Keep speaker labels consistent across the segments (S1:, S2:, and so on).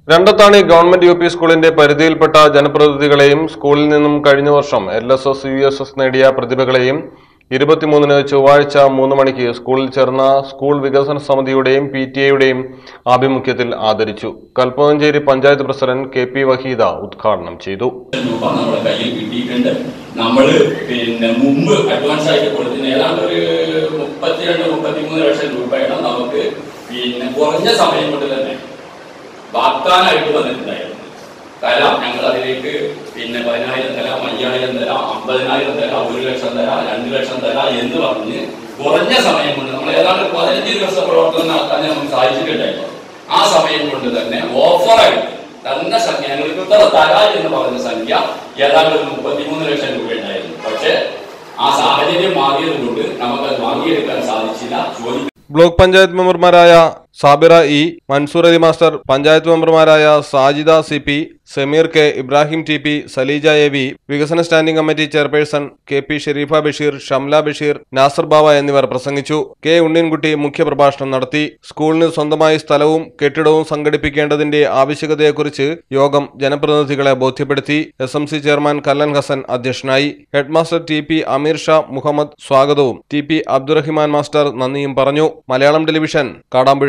S1: Randathani government U P സ്കൂളിന്റെ പരിധിയിൽപ്പെട്ട ജനപ്രതിനിധികളെയും സ്കൂളിൽ നിന്നും കഴിഞ്ഞ വർഷം L S S U S S നേടിയ പ്രതിഭകളെയും ഇരുപത്തിമൂന്നിന് ചൊവ്വാഴ്ച മൂന്ന് മണിക്ക് സ്കൂളിൽ ചേർന്ന സ്കൂൾ വികസന സമിതിയുടെയും പി ടി എയുടെയും ആഭിമുഖ്യത്തിൽ ആദരിച്ചു Kalpamanchery panchayat president K P Waheeda ഉദ്ഘാടനം ചെയ്തു
S2: രൂപ നമ്മുടെ കയ്യിൽ കിട്ടിയിട്ടുണ്ട് നമ്മൾ പിന്നെ മുമ്പ് അഡ്വാൻസ് ആയിട്ട് കൊടുത്തിന് ഏതാണ്ട് ഒരു മുപ്പത്തിരണ്ട് മുപ്പത്തിമൂന്ന് ലക്ഷം രൂപയാണ് നമുക്ക് പിന്നെ കുറഞ്ഞ സമയം കൊണ്ട് തന്നെ വാഗ്ദാനമായിട്ട് വന്നിട്ടുണ്ടായിരുന്നു തരാം ഞങ്ങൾ അതിലേക്ക് പിന്നെ പതിനായിരം തരാം അയ്യായിരം തരാം അമ്പതിനായിരം തരാം ഒരു ലക്ഷം തരാം രണ്ട് ലക്ഷം തരാം എന്ന് പറഞ്ഞ് കുറഞ്ഞ സമയം കൊണ്ട് നമ്മൾ ഏതാണ്ട് പതിനഞ്ച് ദിവസം പ്രവർത്തനം നടത്താൻ നമുക്ക് സാധിച്ചിട്ടുണ്ടായിരുന്നു ആ സമയം കൊണ്ട് തന്നെ ഓഫറായിട്ട് തന്ന സംഖ്യ ഞങ്ങൾക്ക് ഇത്ര തരാ എന്ന് പറഞ്ഞ സംഖ്യ ഏതാണ്ട് ഒരു മുപ്പത്തിമൂന്ന് ലക്ഷം രൂപ ഉണ്ടായിരുന്നു പക്ഷേ ആ സാഹചര്യം മാറിയത് കൊണ്ട് നമുക്കത് വാങ്ങിയെടുക്കാൻ സാധിച്ചില്ല ചോദിക്കും
S1: ബ്ലോക്ക് പഞ്ചായത്ത് മെമ്പർമാരായ സാബിറ ഇ മൻസൂർ അലി മാസ്റ്റർ പഞ്ചായത്ത് മെമ്പർമാരായ Sajida C P Sameer K Ibrahim T P Saleeja A V വികസന standing committee chairperson K P Sherifa Basheer Shamla Basheer Nasser Bava എന്നിവർ പ്രസംഗിച്ചു കെ ഉണ്ണിൻകുട്ടി മുഖ്യപ്രഭാഷണം നടത്തി സ്കൂളിന് സ്വന്തമായി സ്ഥലവും കെട്ടിടവും സംഘടിപ്പിക്കേണ്ടതിന്റെ ആവശ്യകതയെക്കുറിച്ച് യോഗം ജനപ്രതിനിധികളെ ബോധ്യപ്പെടുത്തി S M C chairman Kallan Hasan അധ്യക്ഷനായി headmaster T P Ameer Shah Muhammad സ്വാഗതവും ടി പി അബ്ദുറഹിമാൻ മാസ്റ്റർ നന്ദിയും പറഞ്ഞു മലയാളം ടെലിവിഷൻ കാടാമ്പുഴ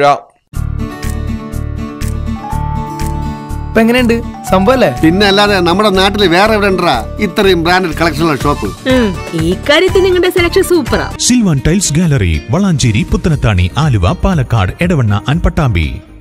S3: ഇപ്പൊ എങ്ങനെയുണ്ട് സംഭവം അല്ലേ
S4: പിന്നെ അല്ലാതെ നമ്മുടെ നാട്ടിൽ വേറെ എവിടെ ഉണ്ടാ ഇത്രയും ബ്രാൻഡഡ് കളക്ഷനുള്ള ഷോപ്പ്
S5: ഉം, ഈ കാര്യത്തിൽ നിങ്ങളുടെ സെലക്ഷൻ സൂപ്പറാ
S6: Silvan tiles gallery Valanchery Puthanathani Aluva Palakkad Edavanna and Pattambi